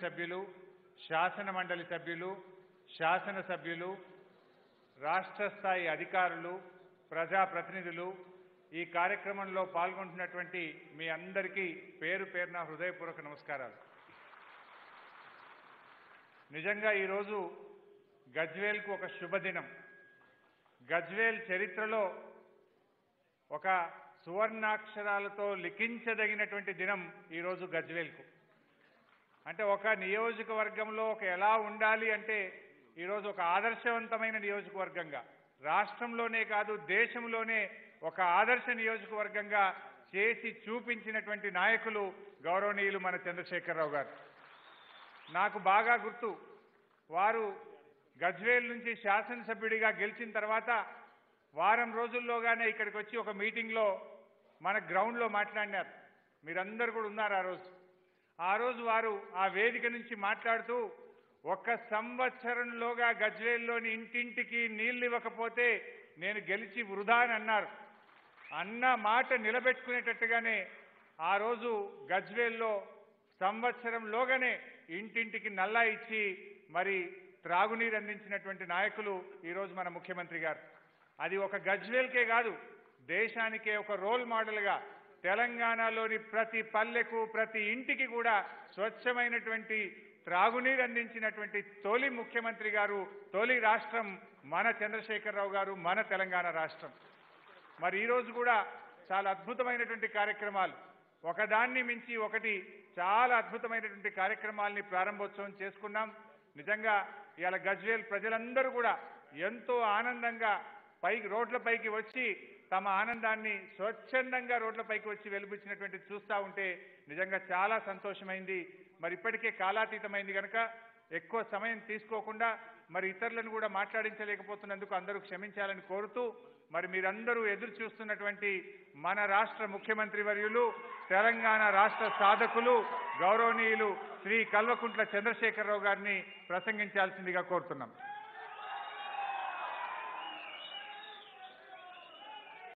సభ్యులు శాసన మండలి సభ్యులు శాసన సభ్యులు రాష్ట్ర స్థాయి అధికారులు ప్రజాప్రతినిధులు ఈ కార్యక్రమంలో పాల్గొంటున్నటువంటి మీ అందరికీ పేరు పేరున హృదయపూర్వక నమస్కారాలు నిజంగా ఈరోజు గజ్వేల్కు ఒక శుభదినం గజ్వేల్ చరిత్రలో ఒక సువర్ణాక్షరాలతో లిఖించదగినటువంటి దినం ఈరోజు గజ్వేల్కు అంటే ఒక నియోజకవర్గంలో ఒక ఎలా ఉండాలి అంటే ఈరోజు ఒక ఆదర్శవంతమైన నియోజకవర్గంగా రాష్ట్రంలోనే కాదు దేశంలోనే ఒక ఆదర్శ నియోజకవర్గంగా చేసి చూపించినటువంటి నాయకులు గౌరవనీయులు మన చంద్రశేఖరరావు గారు నాకు బాగా గుర్తు వారు గజ్వేల్ నుంచి శాసనసభ్యుడిగా గెలిచిన తర్వాత వారం రోజుల్లోగానే ఇక్కడికి వచ్చి ఒక మీటింగ్లో మన గ్రౌండ్లో మాట్లాడినారు మీరందరూ కూడా ఉన్నారు ఆ రోజు ఆ రోజు వారు ఆ వేదిక నుంచి మాట్లాడుతూ ఒక్క సంవత్సరంలోగా గజ్వేల్లోని ఇంటింటికి నీళ్లు ఇవ్వకపోతే నేను గెలిచి వృధా అని అన్నారు అన్న మాట నిలబెట్టుకునేటట్టుగానే ఆ రోజు గజ్వేల్లో సంవత్సరంలోగానే ఇంటింటికి నల్లా ఇచ్చి మరి త్రాగునీరు అందించినటువంటి నాయకులు ఈరోజు మన ముఖ్యమంత్రి గారు అది ఒక గజ్వేల్కే కాదు దేశానికే ఒక రోల్ మోడల్గా తెలంగాణలోని ప్రతి పల్లెకు ప్రతి ఇంటికి కూడా స్వచ్ఛమైనటువంటి త్రాగునీరు అందించినటువంటి తొలి ముఖ్యమంత్రి గారు తొలి రాష్ట్రం మన చంద్రశేఖరరావు గారు మన తెలంగాణ రాష్ట్రం మరి ఈరోజు కూడా చాలా అద్భుతమైనటువంటి కార్యక్రమాలు ఒకదాన్ని మించి ఒకటి చాలా అద్భుతమైనటువంటి కార్యక్రమాల్ని ప్రారంభోత్సవం చేసుకున్నాం నిజంగా ఇవాళ గజ్వేల్ ప్రజలందరూ కూడా ఎంతో ఆనందంగా పైకి రోడ్లపైకి వచ్చి తమ ఆనందాన్ని స్వచ్ఛందంగా రోడ్లపైకి వచ్చి వెలుబుచ్చినటువంటి చూస్తూ ఉంటే నిజంగా చాలా సంతోషమైంది మరి ఇప్పటికే కాలాతీతమైంది కనుక ఎక్కువ సమయం తీసుకోకుండా మరి ఇతరులను కూడా మాట్లాడించలేకపోతున్నందుకు అందరూ క్షమించాలని కోరుతూ మరి మీరందరూ ఎదురు చూస్తున్నటువంటి మన రాష్ట్ర ముఖ్యమంత్రి వర్యులు తెలంగాణ రాష్ట్ర సాధకులు గౌరవనీయులు శ్రీ కల్వకుంట్ల చంద్రశేఖరరావు గారిని ప్రసంగించాల్సిందిగా కోరుతున్నాం